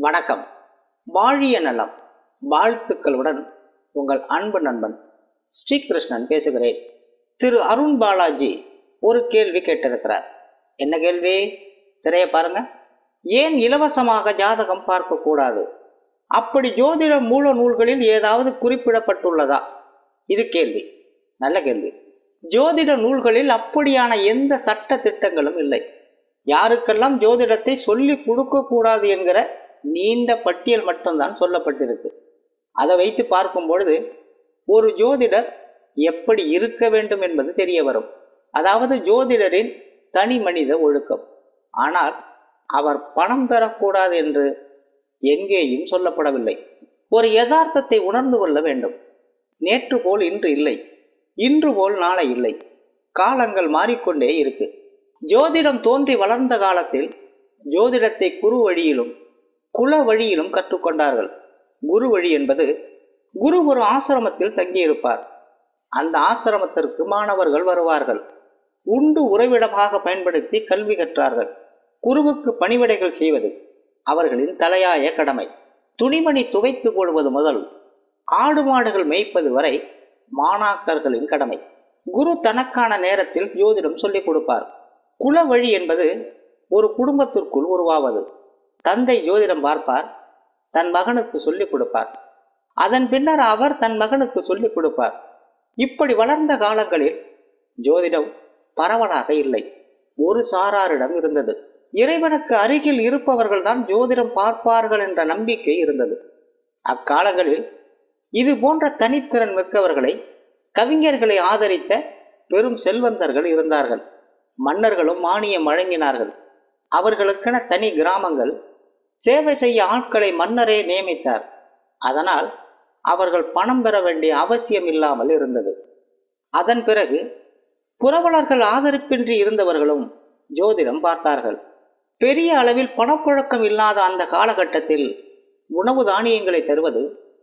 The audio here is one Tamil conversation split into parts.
வணக்கம் வாழிய நலம் வாழ்த்துக்களுடன் உங்கள் அன்பு நண்பன் ஸ்ரீகிருஷ்ணன் பேசுகிறேன் திரு அருண் பாலாஜி ஒரு கேள்வி கேட்டிருக்கிறார் என்ன கேள்வி திரைய பாருங்க ஏன் இலவசமாக ஜாதகம் பார்க்க கூடாது அப்படி ஜோதிட மூல நூல்களில் ஏதாவது குறிப்பிடப்பட்டுள்ளதா இது கேள்வி நல்ல கேள்வி ஜோதிட நூல்களில் அப்படியான எந்த சட்ட திட்டங்களும் இல்லை யாருக்கெல்லாம் ஜோதிடத்தை சொல்லி கொடுக்க கூடாது என்கிற நீண்ட பட்டியல் மட்டும்தான் சொல்லப்பட்டிருக்கு அதை வைத்து பார்க்கும் பொழுது ஒரு ஜோதிடர் எப்படி இருக்க வேண்டும் என்பது தெரிய வரும் அதாவது ஜோதிடரின் தனி மனித ஒழுக்கம் ஆனால் அவர் பணம் பெறக்கூடாது என்று எங்கேயும் சொல்லப்படவில்லை ஒரு யதார்த்தத்தை உணர்ந்து கொள்ள வேண்டும் நேற்று போல் இன்று இல்லை இன்று போல் நாளை இல்லை காலங்கள் மாறிக்கொண்டே இருக்கு ஜோதிடம் தோன்றி வளர்ந்த காலத்தில் ஜோதிடத்தை குரு வழியிலும் குல வழியிலும் கற்றுக்கொண்டார்கள் குரு வழி என்பது குரு ஒரு ஆசிரமத்தில் தங்கியிருப்பார் அந்த ஆசிரமத்திற்கு மாணவர்கள் வருவார்கள் உண்டு உறைவிடமாக பயன்படுத்தி கல்வி கற்றார்கள் குருவுக்கு பணிவிடைகள் செய்வது அவர்களின் தலையாய கடமை துணிமணி துவைத்து போடுவது முதல் ஆடு மாடுகள் மேய்ப்பது வரை மாணாக்கர்களின் கடமை குரு தனக்கான நேரத்தில் ஜோதிடம் சொல்லிக் கொடுப்பார் குல வழி என்பது ஒரு குடும்பத்திற்குள் உருவாவது தந்தை ஜோதிடம் பார்ப்பார் தன் மகனுக்கு சொல்லிக் கொடுப்பார் அதன் பின்னர் அவர் தன் மகனுக்கு சொல்லிக் கொடுப்பார் இப்படி வளர்ந்த காலங்களில் ஜோதிடம் பரவலாக இல்லை ஒரு சாராரிடம் இருந்தது இறைவனுக்கு அருகில் இருப்பவர்கள் தான் ஜோதிடம் பார்ப்பார்கள் என்ற நம்பிக்கை இருந்தது அக்காலங்களில் இது போன்ற தனித்திறன் மிக்கவர்களை கவிஞர்களை ஆதரித்த பெரும் செல்வந்தர்கள் இருந்தார்கள் மன்னர்களும் மானியம் வழங்கினார்கள் அவர்களுக்கென தனி கிராமங்கள் சேவை செய்ய ஆட்களை மன்னரே நியமித்தார் அதனால் அவர்கள் பணம் பெற வேண்டிய அவசியம் இல்லாமல் இருந்தது அதன் பிறகு புரவலர்கள் ஆதரிப்பின்றி இருந்தவர்களும் ஜோதிடம் பார்த்தார்கள் பெரிய அளவில் பணப்புழக்கம் இல்லாத அந்த காலகட்டத்தில் உணவு தானியங்களை தருவது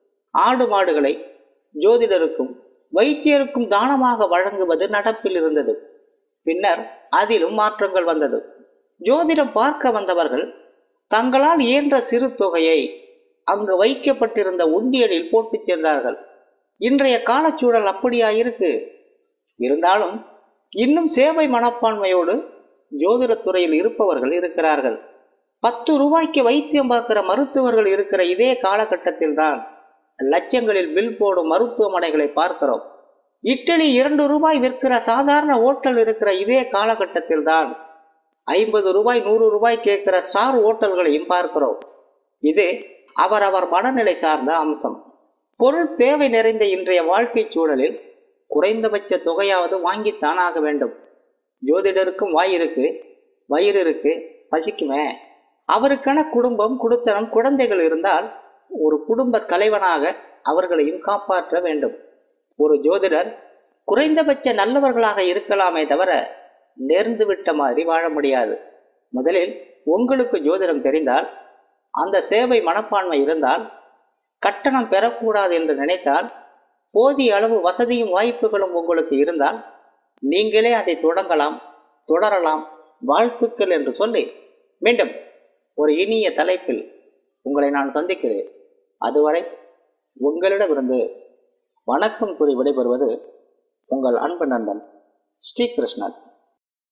ஆடு மாடுகளை ஜோதிடருக்கும் வைத்தியருக்கும் தானமாக வழங்குவது நடப்பில் இருந்தது பின்னர் அதிலும் மாற்றங்கள் வந்தது ஜோதிடம் பார்க்க வந்தவர்கள் தங்களால் இயன்ற சிறு தொகையை அங்கு வைக்கப்பட்டிருந்த உண்டியலில் போட்டுச் சென்றார்கள் இன்றைய காலச்சூழல் அப்படியா இருக்கு இருந்தாலும் இன்னும் சேவை மனப்பான்மையோடு ஜோதிடத்துறையில் இருப்பவர்கள் இருக்கிறார்கள் பத்து ரூபாய்க்கு வைத்தியம் பார்க்கிற மருத்துவர்கள் இருக்கிற இதே காலகட்டத்தில் தான் லட்சங்களில் பில் போடும் மருத்துவமனைகளை பார்க்கிறோம் இட்லி இரண்டு ரூபாய் விற்கிற சாதாரண ஓட்டல் இருக்கிற இதே காலகட்டத்தில் தான் ஐம்பது ரூபாய் நூறு ரூபாய் கேட்கிற ஸ்டார் ஓட்டல்களையும் பார்க்கிறோம் இது அவரவர் மனநிலை சார்ந்த அம்சம் பொருள் தேவை நிறைந்த இன்றைய வாழ்க்கை சூழலில் குறைந்தபட்ச தொகையாவது வாங்கித்தான் ஆக வேண்டும் ஜோதிடருக்கும் வாய் இருக்கு வயிறு இருக்கு பசிக்குமே அவருக்கான குடும்பம் குடுத்தனம் குழந்தைகள் இருந்தால் ஒரு குடும்ப தலைவனாக அவர்களையும் காப்பாற்ற வேண்டும் ஒரு ஜோதிடர் குறைந்தபட்ச நல்லவர்களாக இருக்கலாமே தவிர நேர்ந்து விட்ட மாதிரி வாழ முடியாது முதலில் உங்களுக்கு ஜோதிடம் தெரிந்தால் அந்த சேவை மனப்பான்மை இருந்தால் கட்டணம் பெறக்கூடாது என்று நினைத்தால் போதிய அளவு வசதியும் வாய்ப்புகளும் உங்களுக்கு இருந்தால் நீங்களே அதை தொடங்கலாம் தொடரலாம் வாழ்த்துக்கள் என்று சொல்லி மீண்டும் ஒரு இனிய தலைப்பில் உங்களை நான் சந்திக்கிறேன் அதுவரை உங்களிடமிருந்து வணக்கம் கூறி விடைபெறுவது உங்கள் அன்பு நண்பன் ஸ்ரீகிருஷ்ணன்